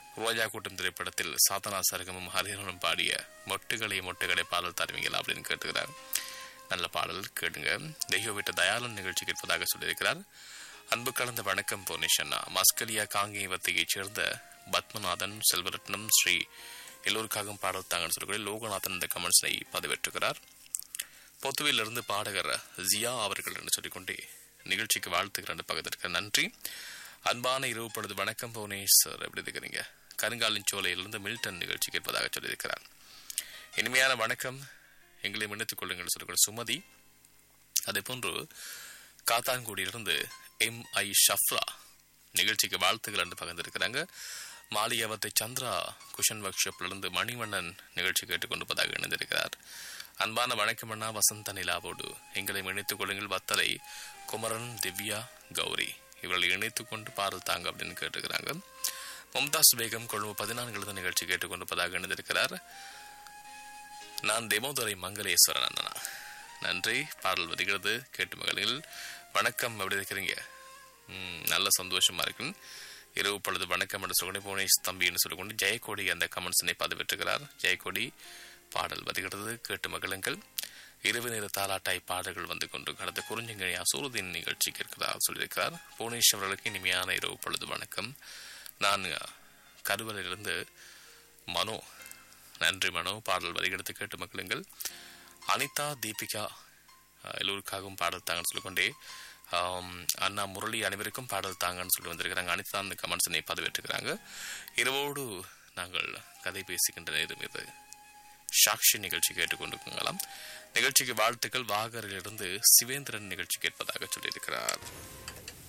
ரோஜா கூட்டம் திரைப்படத்தில் சாதனா சரகமும் ஹரிஹரனும் பாடிய மொட்டுகளை மொட்டுகளை பாடல் தருவீங்களா அப்படின்னு கேட்டுக்கிறார் நல்ல பாடல் கேட்டுங்க தெய்வ விட்ட தயாளன் நிகழ்ச்சி கேட்பதாக சொல்லியிருக்கிறார் அன்பு கலந்த வணக்கம் போனிஷன்னா மஸ்கலியா காங்கேயவத்தையைச் சேர்ந்த பத்மநாதன் செல்வரத்னம் ஸ்ரீ எல்லோருக்காகவும் பாடல் தாங்கன்னு சொல்லக்கூடிய லோகநாதன் இந்த கமெண்ட்ஸை பதிவேற்றுகிறார் பொத்துவிலிருந்து பாடகர் ஜியா அவர்கள் என்று சொல்லிக்கொண்டே நிகழ்ச்சிக்கு வாழ்த்துக்கிறேன் பக்கத்திற்கு நன்றி அன்பான இரவு பொழுது வணக்கம் புவனேஷ் சார் எப்படி இருக்கிறீங்க கருங்காலின் சோலையிலிருந்து மில்டன் நிகழ்ச்சி கேட்பதாக சொல்லியிருக்கிறார் இனிமையான வணக்கம் எங்களை மன்னித்துக் கொள்ளுங்கள் சொல்லக்கூடிய சுமதி அதே போன்று காத்தான்குடியிலிருந்து எம் ஐ ஷஃப்ரா நிகழ்ச்சிக்கு வாழ்த்துக்கள் என்று பகிர்ந்திருக்கிறாங்க மாலியாவத்தை சந்திரா குஷன் ஒர்க் ஷாப்லிருந்து மணிவண்ணன் நிகழ்ச்சி கேட்டுக்கொண்டிருப்பதாக இணைந்திருக்கிறார் அன்பான வணக்கம் அண்ணா வசந்த நிலாவோடு எங்களை இணைத்துக் கொள்ளுங்கள் வத்தலை குமரன் திவ்யா கௌரி இவர்களை இணைத்துக் கொண்டு பாடல் தாங்க அப்படின்னு கேட்டுக்கிறாங்க மும்தாஸ் பேகம் கொழும்பு பதினான்கு எழுத நிகழ்ச்சி கேட்டுக்கொண்டிருப்பதாக இணைந்திருக்கிறார் நான் தெமோதுரை மங்களேஸ்வரன் அண்ணனா நன்றி பாடல் வருகிறது கேட்டு மகளில் வணக்கம் எப்படி இருக்கிறீங்க ம், நல்ல சந்தோஷமா இருக்கு இரவு பொழுது வணக்கம் என்று சொல்லி புவனேஷ் தம்பின்னு சொல்லிக்கொண்டு ஜெயக்கொடி அந்த கமெண்ட்ஸினை பதிவிட்டிருக்கிறார் ஜெயக்கொடி பாடல் வருகிறது கேட்டு மகளுங்கள் இரவு நேர தாலாட்டாய் பாடல்கள் வந்து கொண்டு கடந்த குறிஞ்சங்கனி அசூருதீன் நிகழ்ச்சி கேட்கிறார் சொல்லியிருக்கிறார் புவனேஷ் அவர்களுக்கு இனிமையான இரவு பொழுது வணக்கம் நான் கருவலிலிருந்து மனோ நன்றி மனோ பாடல் வரிகெடுத்து கேட்டு மகிழுங்கள் அனிதா தீபிகா அஹ், எல்லோருக்காகவும் பாடல் தாங்கன்னு சொல்லிக்கொண்டே ஆம், அண்ணா முரளி அனைவருக்கும் பாடல் தாங்கன்னு சொல்லி வந்திருக்கிறாங்க அனிதா அந்த கமெண்ட்ஸினை பதிவேற்றுக்கிறாங்க இரவோடு நாங்கள் கதை பேசுகின்ற நேரம் இது சாக்ஷி நிகழ்ச்சி கேட்டுக்கொண்டிருக்கலாம் நிகழ்ச்சிக்கு வாழ்த்துக்கள் வாகரிலிருந்து சிவேந்திரன் நிகழ்ச்சி கேட்பதாக சொல்லியிருக்கிறார்